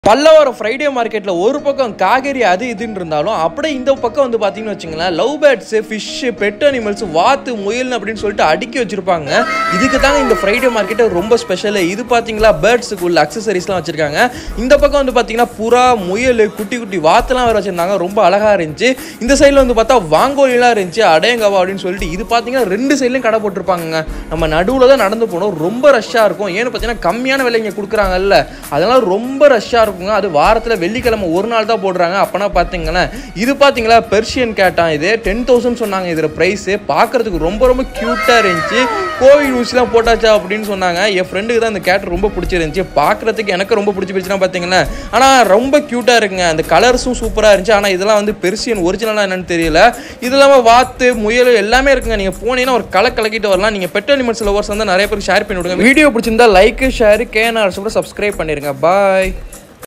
Pallavaram Friday மார்க்கெட்டில் ஒரு பக்கம் காய்கறி அது இதுன்னு இருந்தாலும் அப்படியே இந்த பக்கம் வந்து பார்த்தீங்கன்னு வச்சுங்களேன் love birds fish pet animals வாத்து முயல் அப்படின்னு சொல்லிட்டு அடுக்கி வச்சிருப்பாங்க இதுக்கு தாங்க இந்த ஃப்ரைடே மார்க்கெட்டு ரொம்ப ஸ்பெஷலு இது பார்த்தீங்களா பேர்ட்ஸுக்கு உள்ள அக்சசரிஸ்லாம் வச்சுருக்காங்க இந்த பக்கம் வந்து பார்த்தீங்கன்னா புறா முயல் குட்டி குட்டி வாத்துலாம் வேறு வச்சுருந்தாங்க ரொம்ப அழகாக இருந்துச்சு இந்த சைடில் வந்து பார்த்தா வாங்கோலிலாம் இருந்துச்சு அடையங்கவா அப்படின்னு சொல்லிட்டு இது பார்த்தீங்கன்னா ரெண்டு சைட்லையும் கடை போட்டிருப்பாங்க நம்ம நடுவில் தான் நடந்து போனோம் ரொம்ப ரஷ்ஷாக இருக்கும் ஏன்னு பார்த்தீங்கன்னா கம்மியான விலை இங்கே கொடுக்குறாங்கல்ல அதனால ரொம்ப ரஷ்ஷாக இருக்குங்க அது வாரத்தில் வெள்ளிக்கிழமை ஒரு நாள் தான் போடுறாங்க அப்போனா பார்த்தீங்களேன் இது பார்த்தீங்களா பெர்ஷியன் கேட்டான் இது டென் தௌசண்ட் சொன்னாங்க இதில் ப்ரைஸு பார்க்கறதுக்கு ரொம்ப ரொம்ப க்யூட்டாக இருந்துச்சு கோவில் ஊசிலாம் போட்டாச்சா அப்படின்னு சொன்னாங்க என் ஃப்ரெண்டுக்கு தான் இந்த கேட் ரொம்ப பிடிச்சிருந்துச்சு பார்க்குறதுக்கு எனக்கு ரொம்ப பிடிச்சி போச்சுன்னா பார்த்தீங்களேன் ஆனால் ரொம்ப க்யூட்டாக இருக்குங்க அந்த கலர்ஸும் சூப்பராக இருந்துச்சு ஆனால் இதெல்லாம் வந்து பெர்சியன் ஒரிஜினலாக என்னன்னு தெரியல இது இல்லாமல் வாத்து முயல் எல்லாமே இருக்குங்க நீங்கள் போனீங்கன்னா ஒரு களை கலக்கிட்டு வரலாம் நீங்கள் பெட் அனிமல்ஸ் லவர்ஸ் வந்து நிறைய பேருக்கு ஷேர் பண்ணி விடுங்க வீடியோ பிடிச்சிருந்தா லைக் ஷேர் கேஎன்ஆர்ஸ் கூட சப்ஸ்கிரைப் பண்ணிடுங்க பாய்